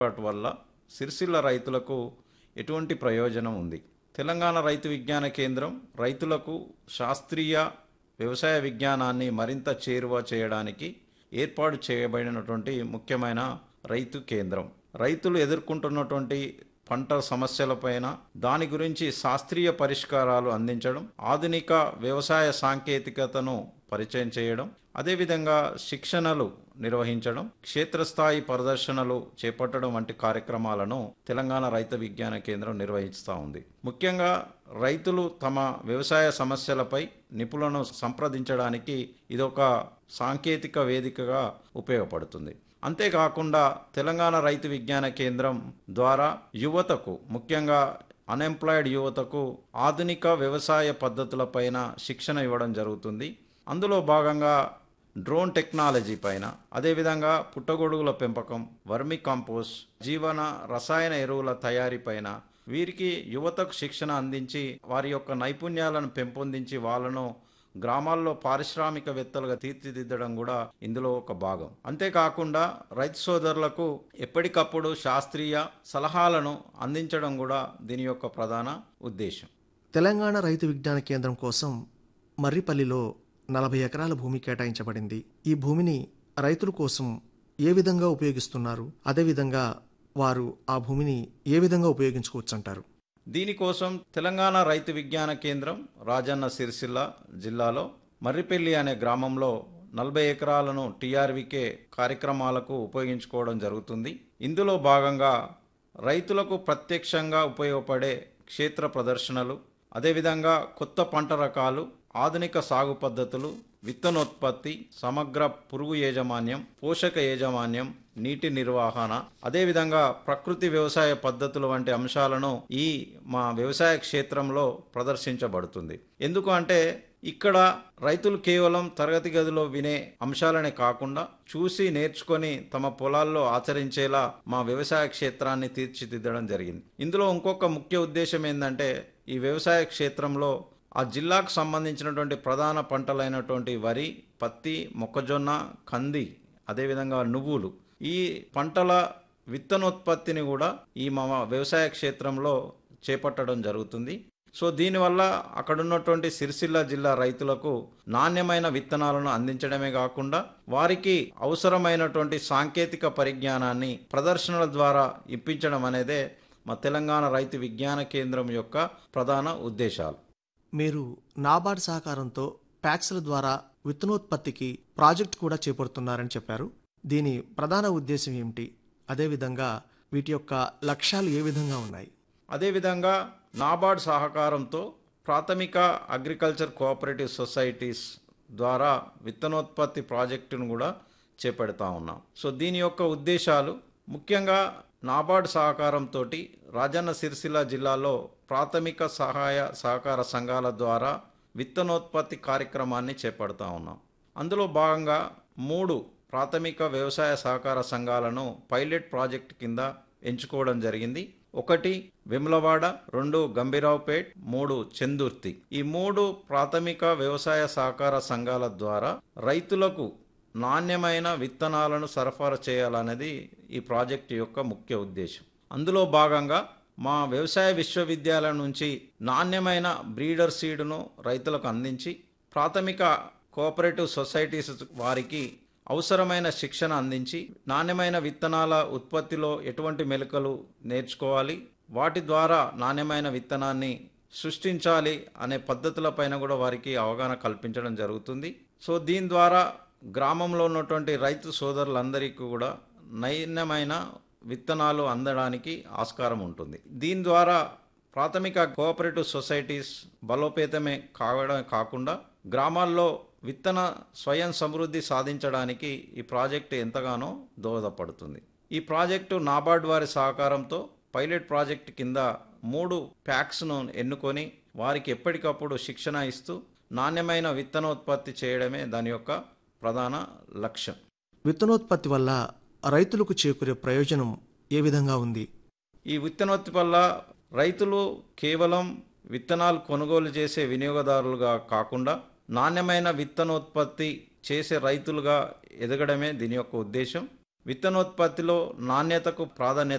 వాటి వల్ల సిరిసిల్ల రైతులకు ఎటువంటి ప్రయోజనం ఉంది తెలంగాణ రైతు విజ్ఞాన కేంద్రం రైతులకు శాస్త్రీయ వ్యవసాయ విజ్ఞానాన్ని మరింత చేరువ చేయడానికి ఏర్పాటు చేయబడినటువంటి ముఖ్యమైన రైతు కేంద్రం రైతులు ఎదుర్కొంటున్నటువంటి పంట సమస్యలపైన దాని గురించి శాస్త్రీయ పరిష్కారాలు అందించడం ఆధునిక వ్యవసాయ సాంకేతికతను పరిచయం చేయడం అదేవిధంగా శిక్షణలు నిర్వహించడం క్షేత్రస్థాయి ప్రదర్శనలు చేపట్టడం వంటి కార్యక్రమాలను తెలంగాణ రైతు విజ్ఞాన కేంద్రం నిర్వహిస్తూ ఉంది ముఖ్యంగా రైతులు తమ వ్యవసాయ సమస్యలపై నిపుణులను సంప్రదించడానికి ఇదొక సాంకేతిక వేదికగా ఉపయోగపడుతుంది అంతేకాకుండా తెలంగాణ రైతు విజ్ఞాన కేంద్రం ద్వారా యువతకు ముఖ్యంగా అన్ఎంప్లాయిడ్ యువతకు ఆధునిక వ్యవసాయ పద్ధతులపైన శిక్షణ ఇవ్వడం జరుగుతుంది అందులో భాగంగా డ్రోన్ టెక్నాలజీ పైన అదేవిధంగా పుట్టగొడుగుల పెంపకం వర్మి కంపోస్ట్ జీవన రసాయన ఎరువుల తయారీ పైన వీరికి యువతకు శిక్షణ అందించి వారి యొక్క నైపుణ్యాలను పెంపొందించి వాళ్ళను గ్రామాల్లో పారిశ్రామికవేత్తలుగా తీర్చిదిద్దడం కూడా ఇందులో ఒక భాగం అంతేకాకుండా రైతు సోదరులకు ఎప్పటికప్పుడు శాస్త్రీయ సలహాలను అందించడం కూడా దీని యొక్క ప్రధాన ఉద్దేశం తెలంగాణ రైతు విజ్ఞాన కేంద్రం కోసం మర్రిపల్లిలో నలభై ఎకరాల భూమి కేటాయించబడింది ఈ భూమిని రైతుల కోసం ఏ విధంగా ఉపయోగిస్తున్నారు అదేవిధంగా వారు ఆ భూమిని ఏ విధంగా ఉపయోగించుకోవచ్చంటారు దీనికోసం తెలంగాణ రైతు విజ్ఞాన కేంద్రం రాజన్న సిరిసిల్ల జిల్లాలో మర్రిపల్లి అనే గ్రామంలో నలభై ఎకరాలను టీఆర్వికే కార్యక్రమాలకు ఉపయోగించుకోవడం జరుగుతుంది ఇందులో భాగంగా రైతులకు ప్రత్యక్షంగా ఉపయోగపడే క్షేత్ర ప్రదర్శనలు అదేవిధంగా కొత్త పంట రకాలు ఆధునిక సాగు పద్ధతులు విత్తనోత్పత్తి సమగ్ర పురుగు యాజమాన్యం పోషక యాజమాన్యం నీటి నిర్వహణ అదేవిధంగా ప్రకృతి వ్యవసాయ పద్ధతులు వంటి అంశాలను ఈ మా వ్యవసాయ క్షేత్రంలో ప్రదర్శించబడుతుంది ఎందుకు అంటే ఇక్కడ రైతులు కేవలం తరగతి గదిలో వినే అంశాలనే కాకుండా చూసి నేర్చుకొని తమ పొలాల్లో ఆచరించేలా మా వ్యవసాయ క్షేత్రాన్ని తీర్చిదిద్దడం జరిగింది ఇందులో ఇంకొక ముఖ్య ఉద్దేశం ఏంటంటే ఈ వ్యవసాయ క్షేత్రంలో ఆ జిల్లాకు సంబంధించినటువంటి ప్రధాన పంటలైనటువంటి వరి పత్తి మొక్కజొన్న కంది అదేవిధంగా నువ్వులు ఈ పంటల విత్తనోత్పత్తిని కూడా ఈ మా వ్యవసాయ క్షేత్రంలో చేపట్టడం జరుగుతుంది సో దీనివల్ల అక్కడ ఉన్నటువంటి సిరిసిల్ల జిల్లా రైతులకు నాణ్యమైన విత్తనాలను అందించడమే కాకుండా వారికి అవసరమైనటువంటి సాంకేతిక పరిజ్ఞానాన్ని ప్రదర్శనల ద్వారా ఇప్పించడం అనేదే మా తెలంగాణ రైతు విజ్ఞాన కేంద్రం యొక్క ప్రధాన ఉద్దేశాలు మీరు నాబార్డ్ సహకారంతో ప్యాక్స్ల ద్వారా విత్తనోత్పత్తికి ప్రాజెక్ట్ కూడా చేపడుతున్నారని చెప్పారు దీని ప్రధాన ఉద్దేశం ఏమిటి అదేవిధంగా వీటి యొక్క లక్ష్యాలు ఏ విధంగా ఉన్నాయి అదేవిధంగా నాబార్డ్ సహకారంతో ప్రాథమిక అగ్రికల్చర్ కోఆపరేటివ్ సొసైటీస్ ద్వారా విత్తనోత్పత్తి ప్రాజెక్టును కూడా చేపడతా ఉన్నాం సో దీని యొక్క ఉద్దేశాలు ముఖ్యంగా నాబార్డ్ సహకారంతో రాజన్న సిరిసిల్ల జిల్లాలో ప్రాథమిక సహాయ సహకార సంఘాల ద్వారా విత్తనోత్పత్తి కార్యక్రమాన్ని చేపడతా ఉన్నాం అందులో భాగంగా మూడు ప్రాథమిక వ్యవసాయ సహకార సంఘాలను పైలట్ ప్రాజెక్ట్ కింద ఎంచుకోవడం జరిగింది ఒకటి వెములవాడ రెండు గంభీరావుపేట్ మూడు చందుర్తి ఈ మూడు ప్రాథమిక వ్యవసాయ సహకార సంఘాల ద్వారా రైతులకు నాణ్యమైన విత్తనాలను సరఫరా చేయాలనేది ఈ ప్రాజెక్టు యొక్క ముఖ్య ఉద్దేశం అందులో భాగంగా మా వ్యవసాయ విశ్వవిద్యాలయం నుంచి నాణ్యమైన బ్రీడర్ సీడును రైతులకు అందించి ప్రాథమిక కోఆపరేటివ్ సొసైటీస్ వారికి అవసరమైన శిక్షణ అందించి నాణ్యమైన విత్తనాల ఉత్పత్తిలో ఎటువంటి మెలకలు నేర్చుకోవాలి వాటి ద్వారా నాణ్యమైన విత్తనాన్ని సృష్టించాలి అనే పద్ధతులపైన కూడా వారికి అవగాహన కల్పించడం జరుగుతుంది సో దీని ద్వారా గ్రామంలో ఉన్నటువంటి రైతు సోదరులందరికీ కూడా నాణ్యమైన విత్తనాలు అందడానికి ఆస్కారం ఉంటుంది దీని ద్వారా ప్రాథమిక కోఆపరేటివ్ సొసైటీస్ బలోపేతమే కావడమే కాకుండా గ్రామాల్లో విత్తన స్వయం సమృద్ధి సాధించడానికి ఈ ప్రాజెక్టు ఎంతగానో దోహదపడుతుంది ఈ ప్రాజెక్టు నాబార్డ్ వారి సహకారంతో పైలట్ ప్రాజెక్ట్ కింద మూడు ప్యాక్స్ను ఎన్నుకొని వారికి ఎప్పటికప్పుడు శిక్షణ ఇస్తూ నాణ్యమైన విత్తనోత్పత్తి చేయడమే దాని యొక్క ప్రధాన లక్ష్యం విత్తనోత్పత్తి వల్ల రైతులకు చేకూరే ప్రయోజనం ఏ విధంగా ఉంది ఈ విత్తనోత్పత్తి వల్ల రైతులు కేవలం విత్తనాలు కొనుగోలు చేసే వినియోగదారులుగా కాకుండా నాణ్యమైన విత్తనోత్పత్తి చేసే రైతులుగా ఎదగడమే దీని యొక్క ఉద్దేశం విత్తనోత్పత్తిలో నాణ్యతకు ప్రాధాన్యత